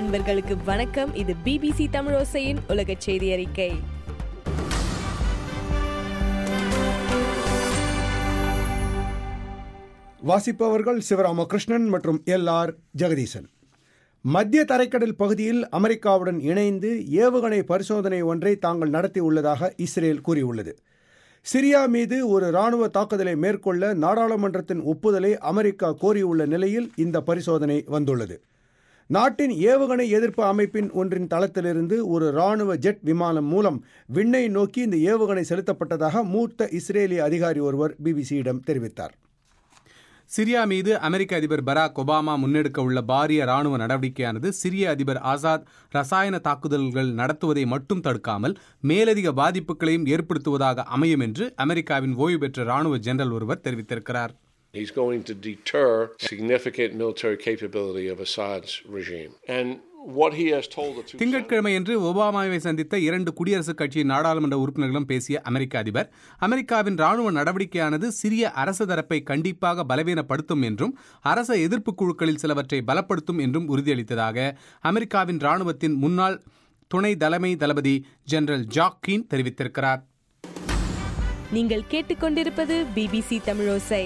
நண்பர்களுக்கு வணக்கம் இது பிபிசி தமிழோசையின் உலக செய்தி அறிக்கை வாசிப்பவர்கள் சிவராமகிருஷ்ணன் மற்றும் எல் ஆர் ஜெகதீசன் மத்திய தரைக்கடல் பகுதியில் அமெரிக்காவுடன் இணைந்து ஏவுகணை பரிசோதனை ஒன்றை தாங்கள் நடத்தியுள்ளதாக இஸ்ரேல் கூறியுள்ளது சிரியா மீது ஒரு இராணுவ தாக்குதலை மேற்கொள்ள நாடாளுமன்றத்தின் ஒப்புதலை அமெரிக்கா கோரியுள்ள நிலையில் இந்த பரிசோதனை வந்துள்ளது நாட்டின் ஏவுகணை எதிர்ப்பு அமைப்பின் ஒன்றின் தளத்திலிருந்து ஒரு இராணுவ ஜெட் விமானம் மூலம் விண்ணை நோக்கி இந்த ஏவுகணை செலுத்தப்பட்டதாக மூத்த இஸ்ரேலிய அதிகாரி ஒருவர் பிபிசியிடம் தெரிவித்தார் சிரியா மீது அமெரிக்க அதிபர் பராக் ஒபாமா முன்னெடுக்க உள்ள பாரிய ராணுவ நடவடிக்கையானது சிரிய அதிபர் ஆசாத் ரசாயன தாக்குதல்கள் நடத்துவதை மட்டும் தடுக்காமல் மேலதிக பாதிப்புகளையும் ஏற்படுத்துவதாக அமையும் என்று அமெரிக்காவின் ஓய்வு பெற்ற ராணுவ ஜெனரல் ஒருவர் தெரிவித்திருக்கிறார் He's going to deter significant military capability of Assad's regime. And what he has told the two திங்கட்கிழமையன்று ஒபாமாவை சந்தித்த இரண்டு குடியரசுக் கட்சியின் நாடாளுமன்ற உறுப்பினர்களும் பேசிய அமெரிக்க அதிபர் அமெரிக்காவின் ராணுவ நடவடிக்கையானது சிரிய அரசு தரப்பை கண்டிப்பாக பலவீனப்படுத்தும் என்றும் அரச எதிர்ப்பு குழுக்களில் சிலவற்றை பலப்படுத்தும் என்றும் உறுதியளித்ததாக அமெரிக்காவின் ராணுவத்தின் முன்னாள் துணை தலைமை தளபதி ஜெனரல் ஜாக்கீன் தெரிவித்திருக்கிறார் நீங்கள் கேட்டுக்கொண்டிருப்பது பிபிசி தமிழோசை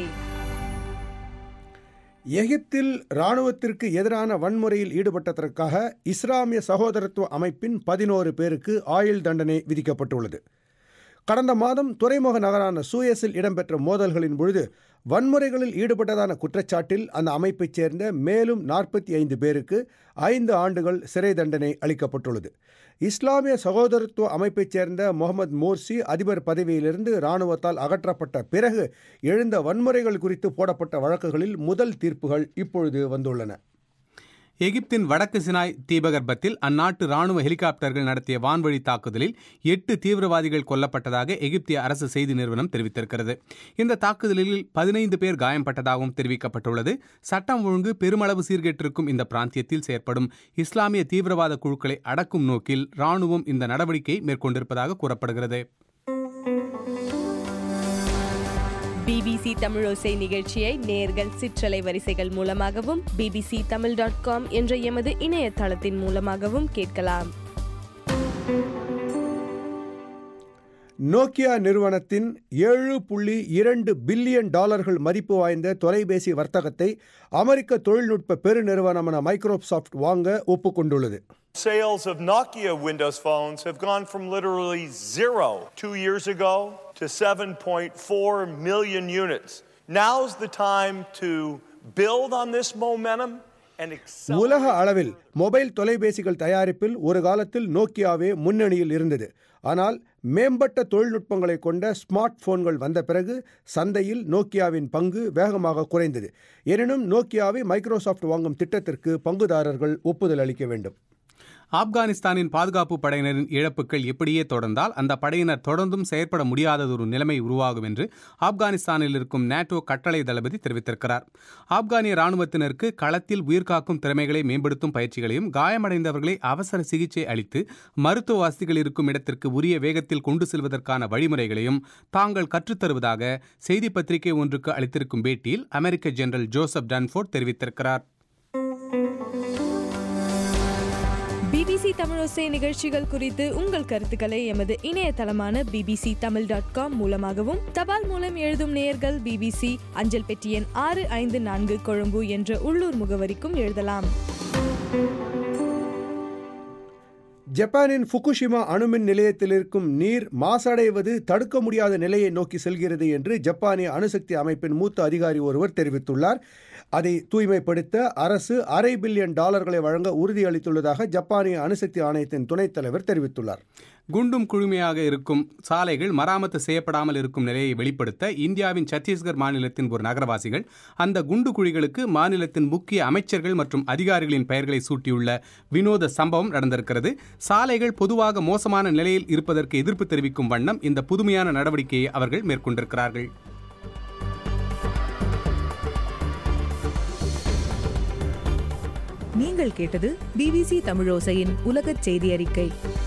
எகிப்தில் இராணுவத்திற்கு எதிரான வன்முறையில் ஈடுபட்டதற்காக இஸ்லாமிய சகோதரத்துவ அமைப்பின் பதினோரு பேருக்கு ஆயுள் தண்டனை விதிக்கப்பட்டுள்ளது கடந்த மாதம் துறைமுக நகரான சூயஸில் இடம்பெற்ற மோதல்களின் பொழுது வன்முறைகளில் ஈடுபட்டதான குற்றச்சாட்டில் அந்த அமைப்பைச் சேர்ந்த மேலும் நாற்பத்தி ஐந்து பேருக்கு ஐந்து ஆண்டுகள் சிறை தண்டனை அளிக்கப்பட்டுள்ளது இஸ்லாமிய சகோதரத்துவ அமைப்பைச் சேர்ந்த முகமது மோர்சி அதிபர் பதவியிலிருந்து இராணுவத்தால் அகற்றப்பட்ட பிறகு எழுந்த வன்முறைகள் குறித்து போடப்பட்ட வழக்குகளில் முதல் தீர்ப்புகள் இப்பொழுது வந்துள்ளன எகிப்தின் வடக்கு சினாய் தீபகற்பத்தில் அந்நாட்டு ராணுவ ஹெலிகாப்டர்கள் நடத்திய வான்வழி தாக்குதலில் எட்டு தீவிரவாதிகள் கொல்லப்பட்டதாக எகிப்திய அரசு செய்தி நிறுவனம் தெரிவித்திருக்கிறது இந்த தாக்குதலில் பதினைந்து பேர் காயம்பட்டதாகவும் தெரிவிக்கப்பட்டுள்ளது சட்டம் ஒழுங்கு பெருமளவு சீர்கேட்டிருக்கும் இந்த பிராந்தியத்தில் செயற்படும் இஸ்லாமிய தீவிரவாத குழுக்களை அடக்கும் நோக்கில் ராணுவம் இந்த நடவடிக்கையை மேற்கொண்டிருப்பதாக கூறப்படுகிறது பிபிசி தமிழோசை நிகழ்ச்சியை நேர்கள் சிற்றலை வரிசைகள் மூலமாகவும் பிபிசி தமிழ் டாட் காம் என்ற எமது இணையதளத்தின் மூலமாகவும் கேட்கலாம் நோக்கியா நிறுவனத்தின் ஏழு புள்ளி இரண்டு பில்லியன் டாலர்கள் மதிப்பு வாய்ந்த தொலைபேசி வர்த்தகத்தை அமெரிக்க தொழில்நுட்ப பெருநிறுவனமான மைக்ரோசாஃப்ட் வாங்க ஒப்புக்கொண்டுள்ளது Sales of Nokia Windows phones have gone from literally zero two years ago to 7.4 million units. Now's the time to build on this momentum and accelerate. உலக அளவில் மொபைல் தொலைபேசிகள் தயாரிப்பில் ஒரு காலத்தில் நோக்கியாவே முன்னணியில் இருந்தது ஆனால் மேம்பட்ட தொழில்நுட்பங்களை கொண்ட ஸ்மார்ட் போன்கள் வந்த பிறகு சந்தையில் நோக்கியாவின் பங்கு வேகமாக குறைந்தது எனினும் நோக்கியாவை மைக்ரோசாஃப்ட் வாங்கும் திட்டத்திற்கு பங்குதாரர்கள் ஒப்புதல் அளிக்க வேண்டும் ஆப்கானிஸ்தானின் பாதுகாப்பு படையினரின் இழப்புகள் எப்படியே தொடர்ந்தால் அந்த படையினர் தொடர்ந்தும் செயற்பட முடியாததொரு நிலைமை உருவாகும் என்று ஆப்கானிஸ்தானில் இருக்கும் நேட்டோ கட்டளை தளபதி தெரிவித்திருக்கிறார் ஆப்கானிய ராணுவத்தினருக்கு களத்தில் உயிர்காக்கும் திறமைகளை மேம்படுத்தும் பயிற்சிகளையும் காயமடைந்தவர்களை அவசர சிகிச்சை அளித்து மருத்துவ வசதிகள் இருக்கும் இடத்திற்கு உரிய வேகத்தில் கொண்டு செல்வதற்கான வழிமுறைகளையும் தாங்கள் கற்றுத்தருவதாக செய்தி பத்திரிகை ஒன்றுக்கு அளித்திருக்கும் பேட்டியில் அமெரிக்க ஜெனரல் ஜோசப் டன்ஃபோர்ட் தெரிவித்திருக்கிறார் பிபிசி தமிழோசை நிகழ்ச்சிகள் குறித்து உங்கள் கருத்துக்களை எமது இணையதளமான பிபிசி தமிழ் டாட் காம் மூலமாகவும் தபால் மூலம் எழுதும் நேயர்கள் பிபிசி அஞ்சல் பெட்டி எண் ஆறு ஐந்து நான்கு கொழும்பு என்ற உள்ளூர் முகவரிக்கும் எழுதலாம் ஜப்பானின் ஃபுகுஷிமா அணுமின் நிலையத்தில் இருக்கும் நீர் மாசடைவது தடுக்க முடியாத நிலையை நோக்கி செல்கிறது என்று ஜப்பானிய அணுசக்தி அமைப்பின் மூத்த அதிகாரி ஒருவர் தெரிவித்துள்ளார் அதை தூய்மைப்படுத்த அரசு அரை பில்லியன் டாலர்களை வழங்க உறுதியளித்துள்ளதாக ஜப்பானிய அணுசக்தி ஆணையத்தின் துணைத் தலைவர் தெரிவித்துள்ளார் குண்டும் குழுமையாக இருக்கும் சாலைகள் மராமத்து செய்யப்படாமல் இருக்கும் நிலையை வெளிப்படுத்த இந்தியாவின் சத்தீஸ்கர் மாநிலத்தின் ஒரு நகரவாசிகள் அந்த குண்டு குழிகளுக்கு மாநிலத்தின் முக்கிய அமைச்சர்கள் மற்றும் அதிகாரிகளின் பெயர்களை சூட்டியுள்ள வினோத சம்பவம் நடந்திருக்கிறது சாலைகள் பொதுவாக மோசமான நிலையில் இருப்பதற்கு எதிர்ப்பு தெரிவிக்கும் வண்ணம் இந்த புதுமையான நடவடிக்கையை அவர்கள் மேற்கொண்டிருக்கிறார்கள் நீங்கள் கேட்டது பிபிசி தமிழோசையின் உலகச் செய்தி அறிக்கை